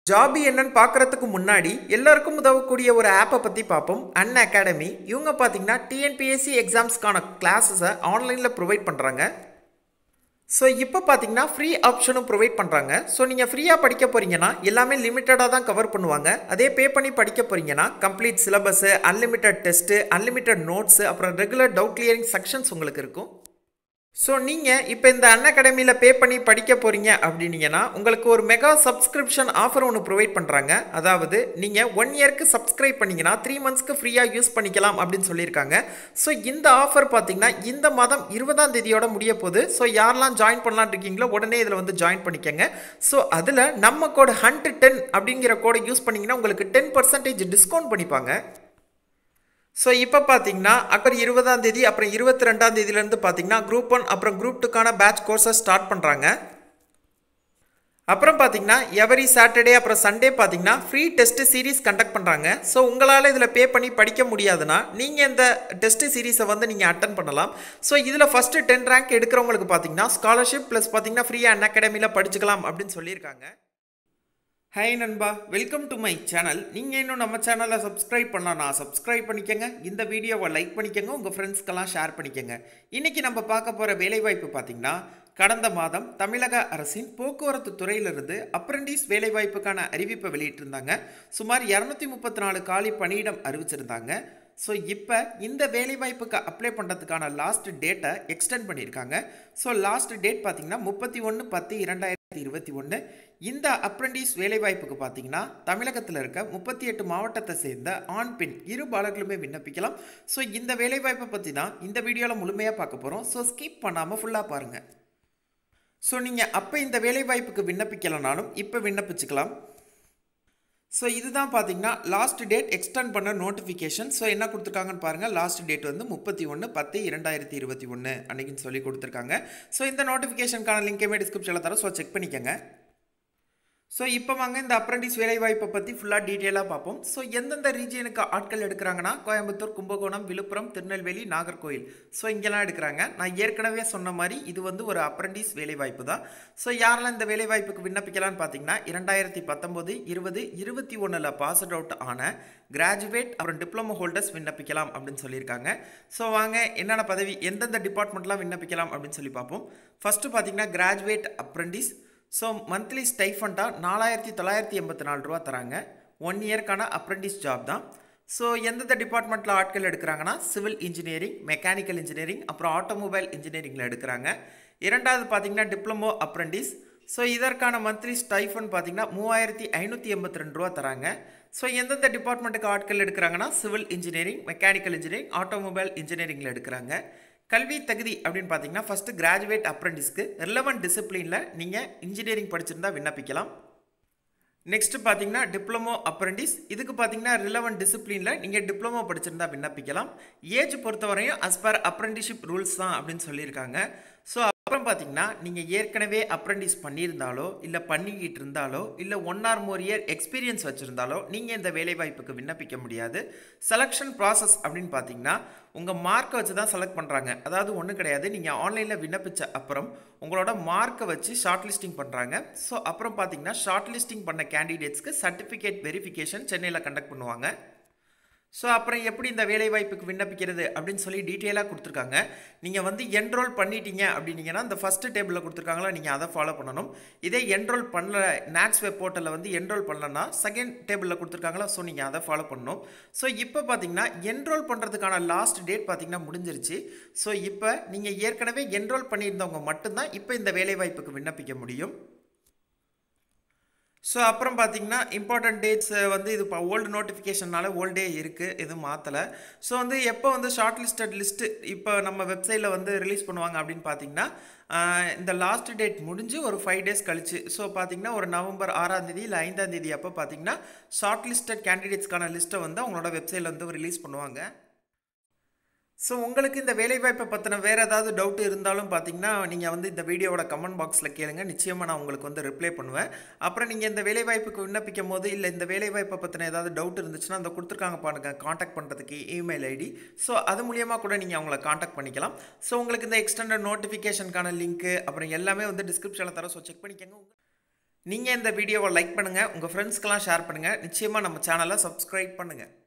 Joby என்னன்னு பார்க்கறதுக்கு முன்னாடி எல்லாருக்கும் உதவக்கூடிய ஒரு ஆப்பை பற்றி பார்ப்போம் அன் அகாடமி இவங்க பார்த்தீங்கன்னா டிஎன்பிஎஸ்சி எக்ஸாம்ஸ்க்கான கிளாஸஸை ஆன்லைனில் ப்ரொவைட் பண்ணுறாங்க ஸோ இப்போ பார்த்தீங்கன்னா ஃப்ரீ ஆப்ஷனும் ப்ரொவைட் பண்ணுறாங்க ஸோ நீங்கள் ஃப்ரீயாக படிக்க போகிறீங்கன்னா எல்லாமே லிமிட்டடாக தான் கவர் பண்ணுவாங்க அதே பே பண்ணி படிக்க போகிறீங்கன்னா complete syllabus unlimited test unlimited notes அப்புறம் ரெகுலர் டவுட் கிளியரிங் செக்ஷன்ஸ் உங்களுக்கு இருக்கும் ஸோ நீங்கள் இப்போ இந்த அன் அகாடமியில் பே பண்ணி படிக்க போகிறீங்க அப்படின்னீங்கன்னா உங்களுக்கு ஒரு மெகா சப்ஸ்கிரிப்ஷன் ஆஃபர் ஒன்று ப்ரொவைட் பண்ணுறாங்க அதாவது நீங்கள் ஒன் இயர்க்கு சப்ஸ்கிரைப் பண்ணிங்கன்னா த்ரீ மந்த்ஸ்க்கு ஃப்ரீயாக யூஸ் பண்ணிக்கலாம் அப்படின்னு சொல்லியிருக்காங்க ஸோ இந்த ஆஃபர் பார்த்தீங்கன்னா இந்த மாதம் இருபதாம் தேதியோட முடிய போகுது ஸோ யாரெல்லாம் ஜாயின் பண்ணலான்னு இருக்கீங்களோ உடனே இதில் வந்து ஜாயின் பண்ணிக்கோங்க ஸோ அதில் நம்ம கோடு ஹண்ட் டென் அப்படிங்கிற கோடை யூஸ் பண்ணிங்கன்னா உங்களுக்கு டென் பர்சன்டேஜ் டிஸ்கவுண்ட் பண்ணிப்பாங்க ஸோ இப்போ பார்த்தீங்கன்னா அப்புறம் இருபதாம் தேதி அப்புறம் இருபத்தி ரெண்டாம் தேதியிலேருந்து பார்த்தீங்கன்னா குரூப் ஒன் அப்புறம் குரூப் டூக்கான பேட்ச் கோர்ஸை ஸ்டார்ட் பண்ணுறாங்க அப்புறம் பார்த்தீங்கன்னா எவரி சாட்டர்டே அப்புறம் சண்டே பார்த்தீங்கன்னா ஃப்ரீ டெஸ்ட் சீரீஸ் கண்டக்ட் பண்ணுறாங்க ஸோ உங்களால் இதில் பே பண்ணி படிக்க முடியாதுன்னா நீங்கள் இந்த டெஸ்ட் சீரீஸை வந்து நீங்கள் அட்டன் பண்ணலாம் ஸோ இதில் ஃபஸ்ட்டு டென் ரேங்க் எடுக்கிறவங்களுக்கு பார்த்தீங்கன்னா ஸ்காலர்ஷிப் ப்ளஸ் பார்த்தீங்கன்னா ஃப்ரீயாக அன் அகாடமியில் படிச்சுக்கலாம் அப்படின்னு சொல்லியிருக்காங்க ஹாய் நண்பா வெல்கம் டு மை சேனல் நீங்கள் இன்னும் நம்ம சேனலை சப்ஸ்கிரைப் பண்ணலாம் நான் சப்ஸ்கிரைப் பண்ணிக்கோங்க இந்த வீடியோவை லைக் பண்ணிக்கோங்க உங்கள் ஃப்ரெண்ட்ஸ்க்கெல்லாம் ஷேர் பண்ணிக்கோங்க இன்றைக்கி நம்ம பார்க்க போகிற வேலைவாய்ப்பு பார்த்திங்கன்னா கடந்த மாதம் தமிழக அரசின் போக்குவரத்து துறையிலிருந்து அப்ரண்டிஸ் வேலைவாய்ப்புக்கான அறிவிப்பை வெளியிட்டிருந்தாங்க சுமார் இரநூத்தி முப்பத்தி நாலு காலி பணியிடம் அறிவிச்சிருந்தாங்க ஸோ இப்போ இந்த வேலைவாய்ப்புக்கு அப்ளை பண்ணுறதுக்கான லாஸ்ட் டேட்டை எக்ஸ்டெண்ட் பண்ணியிருக்காங்க ஸோ லாஸ்ட் டேட் பார்த்தீங்கன்னா முப்பத்தி ஒன்று பத்து இரண்டாயிரத்தி இருபத்தி ஒன்று இந்த அப்ரண்டிஸ் வேலைவாய்ப்புக்கு பார்த்தீங்கன்னா தமிழகத்தில் இருக்க முப்பத்தி எட்டு மாவட்டத்தை சேர்ந்த ஆண் பெண் இரு பாலர்களுமே விண்ணப்பிக்கலாம் ஸோ இந்த வேலைவாய்ப்பை பற்றி தான் இந்த வீடியோவில் முழுமையாக பார்க்க போகிறோம் ஸோ ஸ்கிப் பண்ணாமல் ஃபுல்லாக பாருங்கள் ஸோ நீங்கள் அப்போ இந்த வேலைவாய்ப்புக்கு விண்ணப்பிக்கலைனாலும் இப்போ விண்ணப்பிச்சுக்கலாம் ஸோ இதுதான் பார்த்தீங்கன்னா லாஸ்ட் டேட் எக்ஸ்டெண்ட் பண்ண நோட்டிஃபிகேஷன் ஸோ என்ன கொடுத்துருக்காங்கன்னு பாருங்கள் லாஸ்ட் டேட் வந்து முப்பத்தி ஒன்று பத்து இரண்டாயிரத்தி இருபத்தி ஒன்று அன்றைக்கின்னு சொல்லி கொடுத்துருக்காங்க ஸோ இந்த நோட்டிஃபிகேஷனுக்கான லிங்கையுமே டிஸ்கிரிப்ஷனில் தரோம் ஸோ செக் பண்ணிக்கோங்க ஸோ இப்போ வாங்க இந்த அப்ரண்டிஸ் வேலைவாய்ப்பை பற்றி ஃபுல்லாக டீட்டெயிலாக பார்ப்போம் ஸோ எந்தெந்த ரீஜியனுக்கு ஆட்கள் எடுக்கிறாங்கன்னா கோயம்புத்தூர் கும்பகோணம் விழுப்புரம் திருநெல்வேலி நாகர்கோயில் ஸோ இங்கெல்லாம் எடுக்கிறாங்க நான் ஏற்கனவே சொன்ன மாதிரி இது வந்து ஒரு அப்ரண்டிஸ் வேலைவாய்ப்பு தான் ஸோ யாரெல்லாம் இந்த வேலைவாய்ப்புக்கு விண்ணப்பிக்கலாம்னு பார்த்தீங்கன்னா இரண்டாயிரத்தி பத்தொம்போது இருபது இருபத்தி ஒன்றில் பாஸ் அவுட் ஆன கிராஜுவேட் அப்புறம் டிப்ளமோ ஹோல்டர்ஸ் விண்ணப்பிக்கலாம் அப்படின்னு சொல்லியிருக்காங்க ஸோ வாங்க என்னென்ன பதவி எந்தெந்த டிபார்ட்மெண்ட்லாம் விண்ணப்பிக்கலாம் அப்படின்னு சொல்லி பார்ப்போம் ஃபஸ்ட்டு பார்த்தீங்கன்னா கிராஜுவேட் அப்ரண்டிஸ் ஸோ மந்த்லி ஸ்டைஃபண்டாக நாலாயிரத்தி தொள்ளாயிரத்தி எண்பத்தி நாலு ரூபா தராங்க ஒன் இயர்க்கான அப்ரெண்டிஸ் ஜாப் தான் ஸோ எந்தெந்த டிபார்ட்மெண்ட்டில் ஆட்கள் எடுக்கிறாங்கன்னா சிவில் இன்ஜினியரிங் மெக்கானிக்கல் இன்ஜினியரிங் அப்புறம் ஆட்டோமொபைல் இன்ஜினியரிங்கில் எடுக்கிறாங்க இரண்டாவது பார்த்தீங்கன்னா டிப்ளமோ அப்ரெண்டிஸ் ஸோ இதற்கான மந்த்லி ஸ்டைஃபன் பார்த்தீங்கன்னா மூவாயிரத்தி ஐநூற்றி எண்பத்தி ரெண்டு ரூபா தராங்க ஸோ எந்தெந்த டிபார்ட்மெண்ட்டுக்கு ஆட்கள் எடுக்கிறாங்கன்னா civil engineering mechanical engineering automobile இன்ஜினியரிங்கில் எடுக்கிறாங்க கல்வி தகுதி அப்படின்னு பார்த்தீங்கன்னா ஃபஸ்ட்டு கிராஜுவேட் அப்ரண்டிஸ்க்கு ரிலவெண்ட் டிசிப்ளினில் நீங்கள் இன்ஜினியரிங் படிச்சிருந்தா விண்ணப்பிக்கலாம் நெக்ஸ்ட் பார்த்தீங்கன்னா டிப்ளமோ அப்ரண்டிஸ் இதுக்கு பார்த்தீங்கன்னா ரிலவெண்ட் டிசிப்ளினில் நீங்கள் டிப்ளமோ படிச்சிருந்தா விண்ணப்பிக்கலாம் ஏஜ் பொறுத்தவரையும் அஸ் பர் அப்ரண்டிஷிப் ரூல்ஸ் தான் அப்படின்னு சொல்லியிருக்காங்க ஸோ அப்புறம் பார்த்தீங்கன்னா நீங்கள் ஏற்கனவே அப்ரண்டிஸ் பண்ணியிருந்தாலோ இல்லை பண்ணிக்கிட்டு இருந்தாலோ இல்லை one or more year experience வச்சுருந்தாலோ நீங்கள் இந்த வேலைவாய்ப்புக்கு விண்ணப்பிக்க முடியாது செலெக்ஷன் ப்ராசஸ் அப்படின்னு பார்த்தீங்கன்னா உங்கள் மார்க்கை வச்சு தான் செலக்ட் பண்ணுறாங்க அதாவது ஒன்றும் கிடையாது நீங்கள் ஆன்லைனில் விண்ணப்பித்த அப்புறம் உங்களோட மார்க்கை வச்சு ஷார்ட் லிஸ்டிங் பண்ணுறாங்க ஸோ அப்புறம் பார்த்தீங்கன்னா ஷார்ட் லிஸ்டிங் பண்ண கேண்டிடேட்ஸ்க்கு சர்டிஃபிகேட் வெரிஃபிகேஷன் சென்னையில் கண்டக்ட் பண்ணுவாங்க ஸோ அப்புறம் எப்படி இந்த வேலைவாய்ப்புக்கு விண்ணப்பிக்கிறது அப்படின்னு சொல்லி டீட்டெயிலாக கொடுத்துருக்காங்க நீங்கள் வந்து என்ரோல் பண்ணிட்டீங்க அப்படின்னீங்கன்னா இந்த ஃபஸ்ட்டு டேபிளில் கொடுத்துருக்காங்களா நீங்கள் அதை ஃபாலோ பண்ணணும் இதே என்ரோல் பண்ணல நேட்ஸ் வெப் போர்ட்டலில் வந்து என்ரோல் பண்ணலன்னா செகண்ட் டேபிளில் கொடுத்துருக்காங்களா ஸோ நீங்கள் அதை ஃபாலோ பண்ணணும் ஸோ இப்போ பார்த்தீங்கன்னா என்ரோல் பண்ணுறதுக்கான லாஸ்ட் டேட் பார்த்தீங்கன்னா முடிஞ்சிருச்சு ஸோ இப்போ நீங்கள் ஏற்கனவே என்ரோல் பண்ணியிருந்தவங்க மட்டும்தான் இப்போ இந்த வேலைவாய்ப்புக்கு விண்ணப்பிக்க முடியும் ஸோ அப்புறம் பார்த்தீங்கன்னா இம்பார்ட்டன்ட் டேட்ஸ் வந்து இது இப்போ ஓல்டு நோட்டிஃபிகேஷனால ஓல்டே இருக்குது எதுவும் மாற்றலை ஸோ வந்து எப்போ வந்து ஷார்ட் லிஸ்டட் லிஸ்ட்டு இப்போ நம்ம வெப்சைட்டில் வந்து ரிலீஸ் பண்ணுவாங்க அப்படின்னு பார்த்தீங்கன்னா இந்த லாஸ்ட் டேட் முடிஞ்சு ஒரு ஃபைவ் டேஸ் கழிச்சு ஸோ பார்த்தீங்கன்னா ஒரு நவம்பர் ஆறாம் தேதி இல்லை ஐந்தாம் தேதி அப்போ பார்த்தீங்கன்னா ஷார்ட் லிஸ்டட் கேண்டிடேட்ஸ்க்கான லிஸ்ட்டை வந்து அவங்களோட வெப்சைட்டில் வந்து ரிலீஸ் பண்ணுவாங்க ஸோ உங்களுக்கு இந்த வேலைவாய்ப்பை பற்றின வேறு ஏதாவது டவுட் இருந்தாலும் பார்த்தீங்கன்னா நீங்கள் வந்து இந்த வீடியோவோட கமெண்ட் பாக்ஸில் கேளுங்க நிச்சயமாக நான் உங்களுக்கு வந்து ரிப்ளை பண்ணுவேன் அப்புறம் நீங்கள் இந்த வேலைவாய்ப்புக்கு விண்ணப்பிக்கும் போது இல்லை இந்த வேலைவாய்ப்பை பற்றின ஏதாவது டவுட் இருந்துச்சுன்னா அந்த கொடுத்துருக்காங்க பாருங்க காண்டாக்ட் பண்ணுறதுக்கு இமெயில் ஐடி ஸோ அது மூலியமாக கூட நீங்கள் அவங்கள காண்டாக்ட் பண்ணிக்கலாம் ஸோ உங்களுக்கு இந்த எக்ஸ்டெண்டட் நோட்டிஃபிகேஷனுக்கான லிங்க்கு அப்புறம் எல்லாமே வந்து டிஸ்கிரிப்ஷனில் தர ஸோ செக் பண்ணிக்கோங்க நீங்கள் இந்த வீடியோவை லைக் பண்ணுங்கள் உங்கள் ஃப்ரெண்ட்ஸ்க்கெல்லாம் ஷேர் பண்ணுங்கள் நிச்சயமாக நம்ம சேனலை சப்ஸ்கிரைப் பண்ணுங்கள்